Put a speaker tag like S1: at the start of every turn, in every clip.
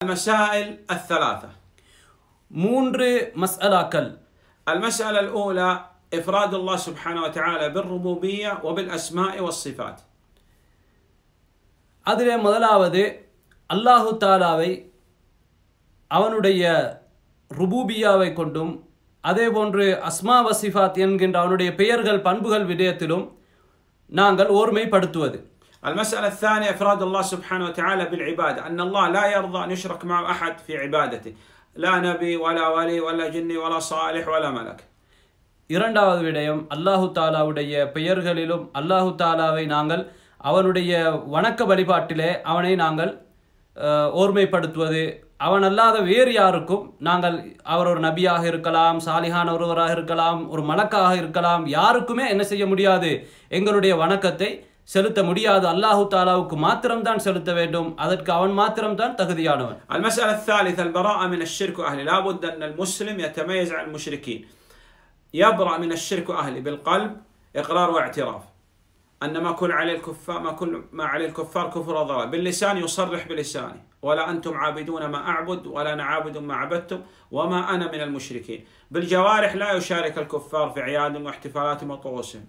S1: المسائل الثلاثة
S2: மூன்று மஸ்அலாக்கள்
S1: المسألة الأولى إفراد الله سبحانه وتعالى بالربوبية وبالأسماء والصفات
S2: அதிலே முதலாவது அல்லாஹு தாலாவை அவனுடைய ருபூபியாவை கொண்டும் அதேபோன்று அஸ்மா வசிஃபாத் என்கின்ற அவனுடைய பெயர்கள் பண்புகள் விடயத்திலும் நாங்கள் ஓர்மைப்படுத்துவது
S1: المسألة الثانية إفراد الله سبحانه وتعالى بالعبادة أن الله لا يرضى أن يشرك معه أحد في عبادته لا نبي ولا ولي ولا جني ولا صالح ولا ملك
S2: இரண்டாவது விடயம் அல்லாஹு தாலாவுடைய பெயர்களிலும் அல்லாஹு தாலாவை நாங்கள் அவனுடைய வணக்க வழிபாட்டிலே அவனை நாங்கள் அஹ், ஓர்மைப்படுத்துவது அவன் அல்லாத வேறு யாருக்கும் நாங்கள் அவர் ஒரு நபியாக இருக்கலாம் சாலிஹான் ஒருவராக இருக்கலாம் ஒரு மலக்காக இருக்கலாம் யாருக்குமே என்ன செய்ய முடியாது எங்களுடைய வணக்கத்தை செலுத்த முடியாது அல்லாஹு தாலாவுக்கு மாத்திரம்தான் செலுத்த வேண்டும் அதற்கு அவன் மாத்திரம்தான் தகுதியானவன்
S1: المسألة الثالثة البراءة من الشرك وأهله لا بد أن المسلم يتميز عن المشركين يبرأ من الشرك وأهله بالقلب إقرار واعتراف أن ما كل عليه الكفار ما كل ما عليه الكفار كفر وضلال باللسان يصرح بلسانه ولا أنتم عابدون ما أعبد ولا أنا عابد ما عبدتم وما أنا من المشركين بالجوارح لا يشارك الكفار في أعيادهم واحتفالاتهم وطقوسهم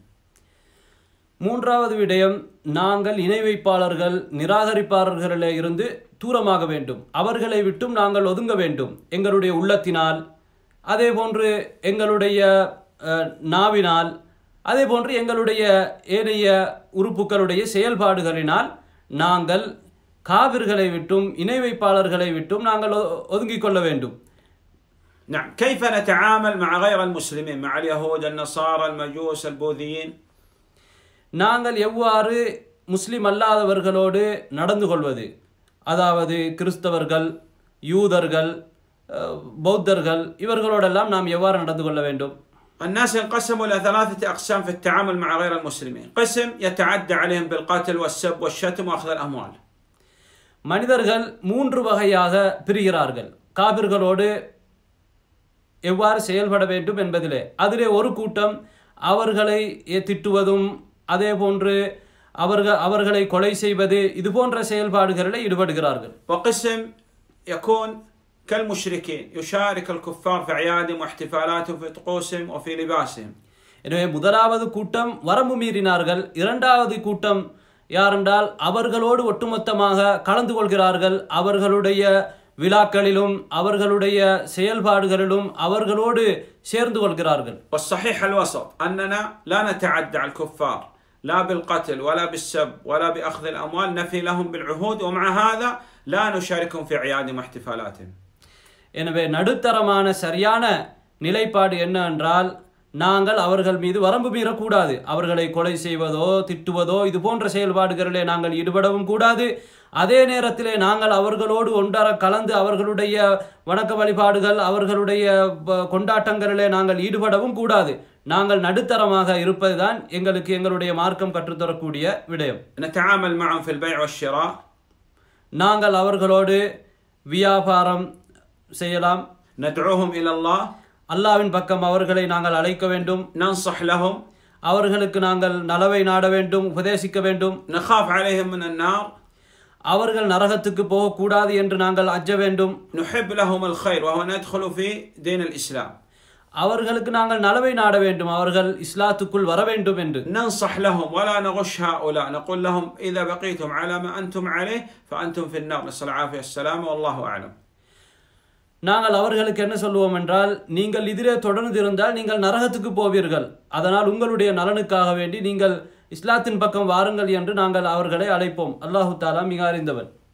S2: மூன்றாவது விடயம் நாங்கள் இணை வைப்பாளர்கள் நிராகரிப்பாளர்களிலே இருந்து தூரமாக வேண்டும் அவர்களை விட்டும் நாங்கள் ஒதுங்க வேண்டும் எங்களுடைய உள்ளத்தினால் அதே போன்று எங்களுடைய அஹ், நாவினால் அதே போன்று எங்களுடைய ஏனைய உறுப்புகளுடைய செயல்பாடுகளினால் நாங்கள் காவிர்களை விட்டும் இணை வைப்பாளர்களை விட்டும் நாங்கள் ஒ- ஒதுங்கிக் கொள்ள வேண்டும்
S1: نعم كيف نتعامل مع غير المسلمين مع اليهود النصارى المجوس البوذيين
S2: நாங்கள் எவ்வாறு முஸ்லிம் அல்லாதவர்களோடு நடந்து கொள்வது அதாவது கிறிஸ்தவர்கள் யூதர்கள் அஹ், பௌத்தர்கள் இவர்களோடெல்லாம் நாம் எவ்வாறு நடந்து கொள்ள வேண்டும்
S1: الناس انقسموا إلى ثلاثة أقسام في التعامل مع غير المسلمين قسم يتعدى عليهم بالقتل والسب والشتم وأخذ الأموال
S2: மனிதர்கள் மூன்று வகையாக பிரிகிறார்கள் காபிர்களோடு எவ்வாறு செயல்பட வேண்டும் என்பதிலே அதிலே ஒரு கூட்டம் அவர்களை திட்டுவதும் அதே போன்று அவர்கள் அவர்களை கொலை செய்வது இது போன்ற செயல்பாடுகளில் ஈடுபடுகிறார்கள்
S1: وقسم يكون كالمشركين يشارك الكفار في أعيادهم واحتفالاتهم في طقوسهم وفي لباسهم
S2: எனவே முதலாவது கூட்டம் வரம்பு மீறினார்கள் இரண்டாவது கூட்டம் யாரென்றால் அவர்களோடு ஒட்டுமொத்தமாக கலந்து கொள்கிறார்கள் அவர்களுடைய விழாக்களிலும் அவர்களுடைய செயல்பாடுகளிலும் அவர்களோடு சேர்ந்து கொள்கிறார்கள்
S1: والصحيح الوسط أننا لا نتعدى على الكفار لا بالقتل ولا بالسب ولا بأخذ الأموال نفي لهم بالعهود ومع هذا لا نشاركهم في أعيادهم واحتفالاتهم
S2: எனவே நடுத்தரமான சரியான நிலைப்பாடு என்ன என்றால் நாங்கள் அவர்கள் மீது வரம்பு மீறக்கூடாது அவர்களை கொலை செய்வதோ திட்டுவதோ இது போன்ற செயல்பாடுகளிலே நாங்கள் ஈடுபடவும் கூடாது அதே நேரத்திலே நாங்கள் அவர்களோடு ஒன்றர கலந்து அவர்களுடைய வணக்க வழிபாடுகள் அவர்களுடைய ப- கொண்டாட்டங்களிலே நாங்கள் ஈடுபடவும் கூடாது நாங்கள் நடுத்தரமாக இருப்பதுதான் எங்களுக்கு எங்களுடைய மார்க்கம் கற்றுத்தரக்கூடிய விடயம்
S1: نتعامل معهم في البيع والشراء
S2: நாங்கள் அவர்களோடு வியாபாரம் செய்யலாம்
S1: ندعوهم إلى الله
S2: அல்லாவின் பக்கம் அவர்களை நாங்கள் அழைக்க வேண்டும்
S1: ننصح لهم
S2: அவர்களுக்கு நாங்கள் நலவை நாட வேண்டும் உபதேசிக்க வேண்டும்
S1: نخاف عليهم من النار
S2: அவர்கள் நரகத்துக்கு போகக்கூடாது என்று நாங்கள் அஞ்ச வேண்டும்
S1: نحب لهم الخير وهو أن يدخلوا في دين الإسلام
S2: அவர்களுக்கு நாங்கள் நலவை நாட வேண்டும் அவர்கள் இஸ்லாத்துக்குள் வர வேண்டும் என்று
S1: ننصح لهم ولا نغش هؤلاء نقول لهم إذا بقيتم على ما أنتم عليه فأنتم في النار نسأل العافية والسلامة والله أعلم
S2: நாங்கள் அவர்களுக்கு என்ன சொல்லுவோம் என்றால் நீங்கள் இதிலே தொடர்ந்து இருந்தால் நீங்கள் நரகத்துக்கு போவீர்கள் அதனால் உங்களுடைய நலனுக்காக வேண்டி நீங்கள் இஸ்லாத்தின் பக்கம் வாருங்கள் என்று நாங்கள் அவர்களை அழைப்போம் அல்லாஹு தாலா மிக அறிந்தவன்